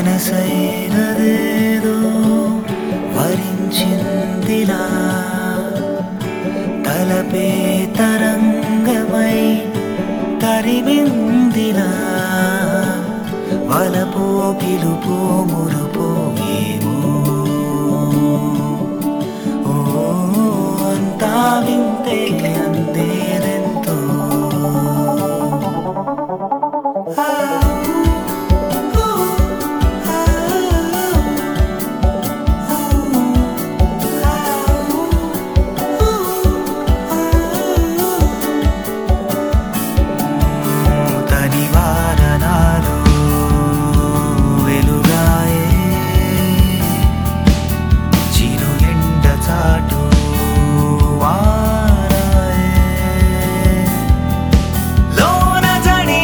మనసైనదేదో వరించిందిలా తలపే తరంగమై తరిమిందిలా వలపో పిలుపో మురుపో ఏమో ఓ అంతా వింతే అందేదెంతో తనివారనాలు వెలుగాయే చిరు ఎండ చాటు వారాయే లోన జడి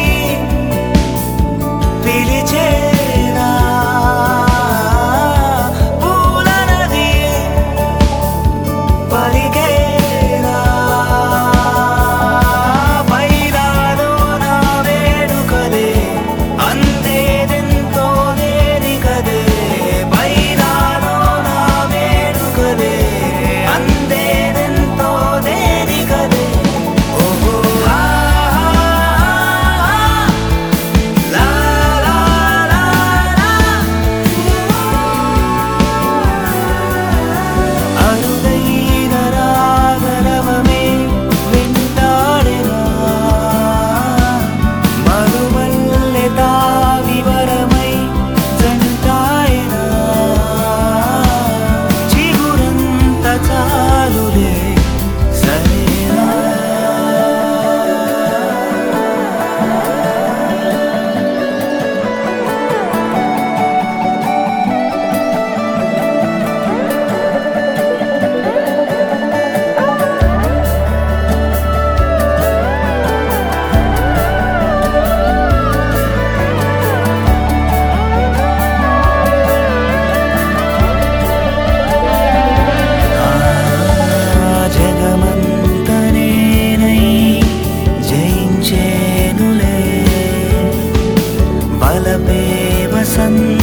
పిలిచేరా పూల నది పలికేరా పైరాలో నా వేడుకలే అందేదెంతో దేనికదే పైరాలో నా వేడుకలే అందేదెంతో దేనికదే ఓహో ఆ లా లా లా అరుదైన రాగరవమే వెంటాడెరా మరుమల్లె తావివరమై జంటాయనా చిగురంత చాలులే సరేనా జగమంతనేనై జయించేనులే బలపే వసంత